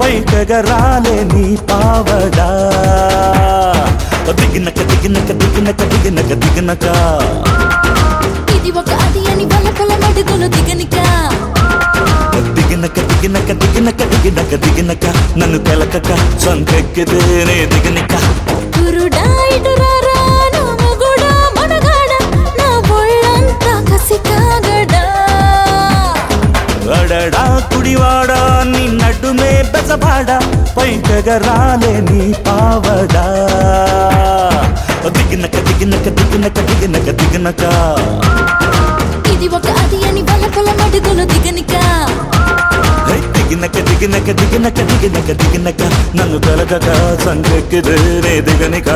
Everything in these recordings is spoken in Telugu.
పైకగరాలే నీ పావడా దిగినక దిగినక దిగినక దిగినక దిగినక ఇది ఒక అది అని వల్ల పొల మడుగులు దిగనిక దిగినక దిగినక దిగినక దిగినక దిగినక నన్ను తెలకక సంకెక్కితేనే దిగినక గురుడా ఇటు రారా నా మొగుడా మనగాడ నా ఒళ్ళంతా కసి కాగడా అడడా కుడివాడా నీ నడుమే బెసబాడా పైకగరాలే నీ పావడా దిగినక దిగినక దిగినక దిగినక దిగినక ఇది ఒక అది అని వల్ల పొల మడుగులు దిగనిక హే, దిగినక దిగినక దిగినక దిగినక దిగినక నన్ను తెలకక సంకెక్కితేనే దిగనిక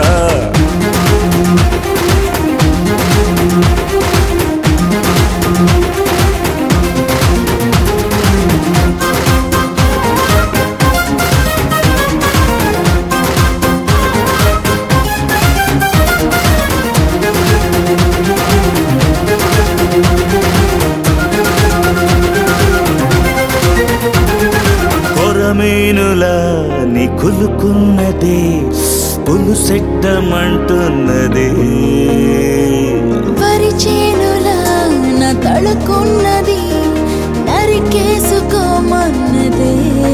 కొరమేనులా నీ కులుకున్నదే పులుసెట్టమంటున్నదే వరి చేనులా నా తడుకున్నది నరికేసుకోమన్నదే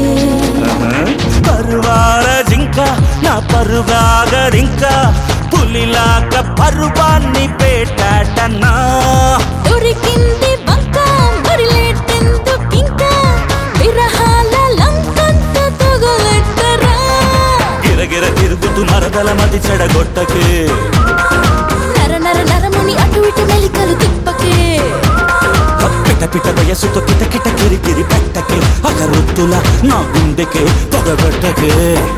పరువాల జింక నా పరుగాగడింక పులిలాక పరువాన్ని పేటాటన్నా దొరికింది బంక మరిలేటెందుకింకా విరహాల లంకంత తగులెట్టరా గిరగిర తిరుగుతూ నరదల మది చెడగొట్టకే నర నర నరముని అటు ఇటు మెలికలు తిప్పకే పిట పిట వయసుతో కిట కిట కిరికిరి పెట్టకే అగరొత్తుల నా గుండెకే పొగబెట్టకే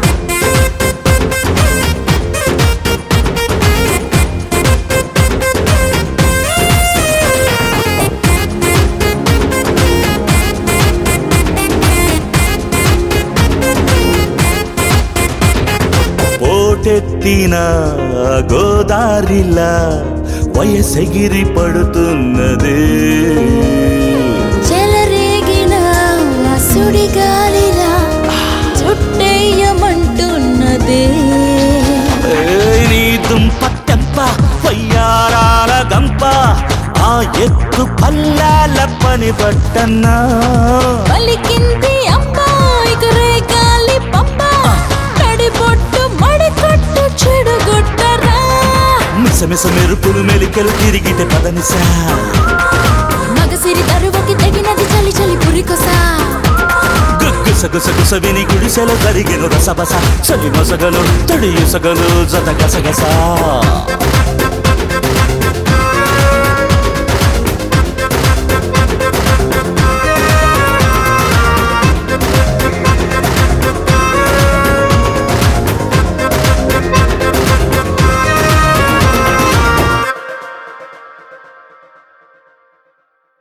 పోటెత్తిన గోదారిలా వయసెగిరి పడుతున్నదే చెలరేగిన ఆ సుడిగాలిలా చుట్టేయమంటున్నదే ఏయ్ నీ దుంప తెంప వయ్యారాల గంప ఆ ఎత్తు పల్లాల పని పట్టన్నా పలికింది అమ్మాయి గాలి పంప తడిబొట్టు మడికొట్టు చెడుగొట్టరా మిసమిస మెరుపులు మెలికలు తిరిగితే పదనిసా మగసిరి దరువుకి తగినది చలి చలి పురికొసా గుసగుసగుస విని గుడిసెలో కరిగెను రసబస చలి మొసగలు తడి ఇసగలు జత గసగస